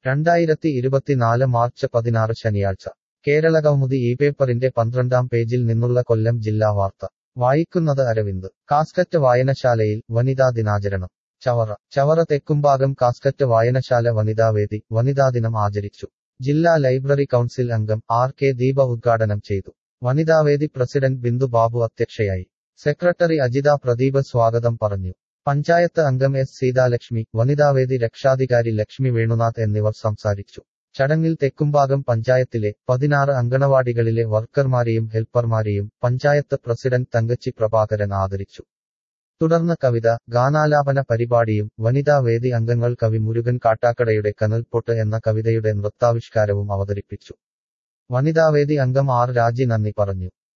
രണ്ടായിരത്തി ഇരുപത്തിനാല് മാർച്ച് പതിനാറ് ശനിയാഴ്ച കേരളകൗമുദി ഈ പേപ്പറിന്റെ പന്ത്രണ്ടാം പേജിൽ നിന്നുള്ള കൊല്ലം ജില്ലാ വാർത്ത വായിക്കുന്നത് അരവിന്ദ് കാസ്കറ്റ് വായനശാലയിൽ വനിതാ ദിനാചരണം ചവറ ചവറ തെക്കുംഭാഗം കാസ്കറ്റ് വായനശാല വനിതാവേദി വനിതാദിനം ആചരിച്ചു ജില്ലാ ലൈബ്രറി കൗൺസിൽ അംഗം ആർ കെ ദീപ ഉദ്ഘാടനം ചെയ്തു വനിതാവേദി പ്രസിഡന്റ് ബിന്ദു ബാബു അധ്യക്ഷയായി സെക്രട്ടറി അജിത പ്രദീപ് സ്വാഗതം പറഞ്ഞു പഞ്ചായത്ത് അംഗം എസ് സീതാലക്ഷ്മി വനിതാവേദി രക്ഷാധികാരി ലക്ഷ്മി വേണുനാഥ് എന്നിവർ സംസാരിച്ചു ചടങ്ങിൽ തെക്കുംഭാഗം പഞ്ചായത്തിലെ പതിനാറ് അങ്കണവാടികളിലെ വർക്കർമാരെയും ഹെൽപ്പർമാരെയും പഞ്ചായത്ത് പ്രസിഡന്റ് തങ്കച്ചി പ്രഭാകരൻ ആദരിച്ചു തുടർന്ന് കവിത ഗാനാലാപന പരിപാടിയും വനിതാവേദി അംഗങ്ങൾ കവി മുരുകൻ കാട്ടാക്കടയുടെ കനൽപ്പൊട്ട് എന്ന കവിതയുടെ നൃത്താവിഷ്കാരവും അവതരിപ്പിച്ചു വനിതാവേദി അംഗം ആർ രാജി നന്ദി പറഞ്ഞു